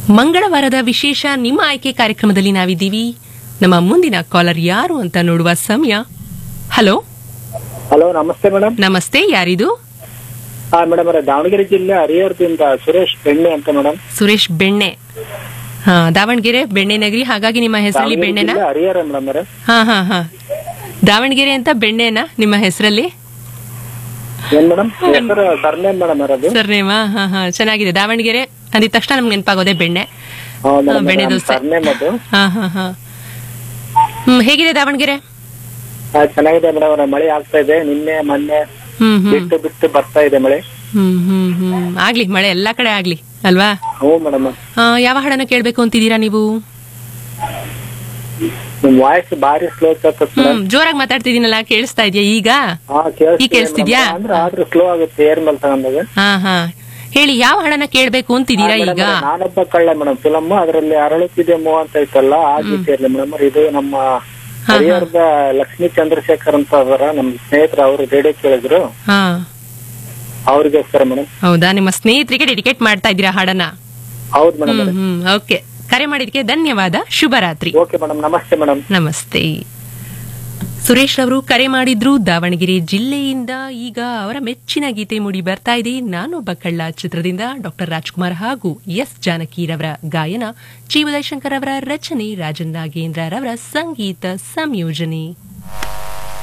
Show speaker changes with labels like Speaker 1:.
Speaker 1: ಮಂಗಳವಾರದ ವಿಶೇಷ ನಿಮ್ಮ ಆಯ್ಕೆ ಕಾರ್ಯಕ್ರಮದಲ್ಲಿ ನಾವಿದ್ದೀವಿ ನಮ್ಮ ಮುಂದಿನ ಕಾಲರ್ ಯಾರು ಅಂತ ನೋಡುವ ಸಮಯ ಹಲೋ
Speaker 2: ಹಲೋ ನಮಸ್ತೆ ಮೇಡಮ್
Speaker 1: ನಮಸ್ತೆ ಯಾರಿದು
Speaker 2: ಹಾ ಮೇಡಮ್ ಅವರೇ ದಾವಣಗೆರೆ ಜಿಲ್ಲೆ ಹರಿಹರದಿಂದ ಸುರೇಶ್ ಬೆಣ್ಣೆ ಅಂತ ಮೇಡಮ್
Speaker 1: ಸುರೇಶ್ ಬೆಣ್ಣೆ ಹಾ ದಾವಣಗೆರೆ ಬೆಣ್ಣೆ ನಗರಿ ಹಾಗಾಗಿ ನಿಮ್ಮ ಹೆಸರಲ್ಲಿ
Speaker 2: ದಾವಣಗೆರೆ
Speaker 1: ಬೆಣ್ಣೆನಾ
Speaker 2: ಜಿಲ್ಲೆ ಹರಿಹರ ಮೇಡಮ್ ಅವರೇ
Speaker 1: ಹಾ ಹಾ ಹಾ ದಾವಣಗೆರೆ ಅಂತ ಬೆಣ್ಣೆನಾ ನಿಮ್ಮ ಹೆಸರಲ್ಲಿ
Speaker 2: ಏನ್ ಮೇಡಮ್ ಹೆಸರು ಸರ್ನೇಮ್ ಮೇಡಮ್ ಅವರದು
Speaker 1: ಸರ್ನೇಮಾ ಹಾ ಹಾ ಚೆನ್ನಾಗಿದೆ ದಾವಣಗೆರೆ ಅಂದಿದ ತಕ್ಷಣ ನಮ್ಗೆ ನೆನಪಾಗೋದೆ ಬೆಣ್ಣೆ ಹಾ, ಬೆಣ್ಣೆ ದೋಸೆ.
Speaker 2: ಸರ್ನೇಮ್ ಅದು
Speaker 1: ಹಾ ಹಾ ಹಾ ಹ್ಮ್ ಹೇಗಿದೆ ದಾವಣಗೆರೆ
Speaker 2: ಹಾ, ಚೆನ್ನಾಗಿದೆ ಮೇಡಮ್ ಅವರೇ ಮಳೆ ಆಗ್ತಾ ಇದೆ ನಿನ್ನೆ ಮೊನ್ನೆ
Speaker 1: ಹ್ಮ್ ಹ್ಮ್
Speaker 2: ಬಿಟ್ಟು ಬಿಟ್ಟು ಬರ್ತಾ ಇದೆ ಮಳೆ
Speaker 1: ಹ್ಮ್ ಹ್ಮ್ ಹ್ಮ್ ಆಗ್ಲಿ ಮಳೆ ಎಲ್ಲಾ ಕಡೆ ಆಗ್ಲಿ ಅಲ್ವಾ
Speaker 2: ಹ್ಞೂ ಮೇಡಮ್
Speaker 1: ಆ, ಯಾವ ಹಾಡನ್ನ ಕೇಳ್ಬೇಕು ಅಂತಿದ್ದೀರಾ ನೀವು
Speaker 2: ನಿಮ್ ವಾಯ್ಸ್ ಭಾರಿ ಸ್ಲೋ ಕೇಳ್ತದೆ ಮೇಡಮ್
Speaker 1: ಹ್ಮ್ ಜೋರಾಗಿ ಮಾತಾಡ್ತಿದ್ದೀನಲ್ಲ ಕೇಳಿಸ್ತಾ ಇದೆಯಾ ಈಗ
Speaker 2: ಹಾ
Speaker 1: ಈಗ ಕೇಳಿಸ್ತಿದ್ಯಾ?
Speaker 2: ಕೇಳಿಸ್ತಿದ್ಯಾ ಅಂದ್ರೆ ಆದ್ರೂ ಸ್ಲೋ ಆಗುತ್ತೆ ಏರ್ ಮೇಲೆ ತಗೊಂಡಾಗ
Speaker 1: ಹಾ ಹಾ ಹೇಳಿ ಯಾವ ಹಾಡನ್ನ ಕೇಳ್ಬೇಕು ಅಂತಿದ್ದೀರಾ
Speaker 2: ಹಾ,
Speaker 1: ಈಗ
Speaker 2: ಮೇಡಮ್ ಅವರೇ, ನಾನೊಬ್ಬ ಕಳ್ಳ ಮೇಡಮ್ ಫಿಲಮ್ ಅದರಲ್ಲಿ ಅರಳುತ್ತಿದೆ ಮೋ ಅಂತ ಐತಲ್ಲ ಆ ಗೀತೆಯಲ್ಲಿ ಮೇಡಮ್ ಅವ್ರೆ, ಇದು ನಮ್ಮ ಹರಿಹರದ ಲಕ್ಷ್ಮೀ ಚಂದ್ರಶೇಖರ್ ಅಂತ ಅವರ ನಮ್ಮ ಸ್ನೇಹಿತರು ಅವರು ರೇಡಿಯೋ ಕೇಳಿದ್ರು
Speaker 1: ಹಾ
Speaker 2: ಅವ್ರಿಗೋಸ್ಕರ ಮೇಡಮ್
Speaker 1: ಹೌದಾ ನಿಮ್ಮ ಸ್ನೇಹಿತರಿಗೆ ಡೆಡಿಕೇಟ್ ಮಾಡ್ತಾ ಇದ್ದೀರಾ ಹಾಡನ್ನ
Speaker 2: ಹೌದು ಮೇಡಮ್
Speaker 1: ಹ್ಮ್ ಹ್ಮ್ ಓಕೆ ಕರೆ ಮಾಡಿದಕ್ಕೆ ಧನ್ಯವಾದ ಶುಭರಾತ್ರಿ
Speaker 2: ಓಕೆ ಮೇಡಮ್ ನಮಸ್ತೆ ಮೇಡಮ್
Speaker 1: ನಮಸ್ತೆ ಸುರೇಶ್ ಅವರು ಕರೆ ಮಾಡಿದ್ರು ದಾವಣಗೆರೆ ಜಿಲ್ಲೆಯಿಂದ ಈಗ ಅವರ ಮೆಚ್ಚಿನ ಗೀತೆ ಮೂಡಿ ಬರ್ತಾ ಇದೆ ನಾನೊಬ್ಬ ಕಳ್ಳ ಚಿತ್ರದಿಂದ ಡಾಕ್ಟರ್ ರಾಜ್ಕುಮಾರ್ ಹಾಗೂ ಎಸ್ ಜಾನಕಿರವರ ಗಾಯನ ಜಿ ಉದಯಶಂಕರ್ ಅವರ ರಚನೆ ರಾಜನ್ ನಾಗೇಂದ್ರ ರವರ ಸಂಗೀತ ಸಂಯೋಜನೆ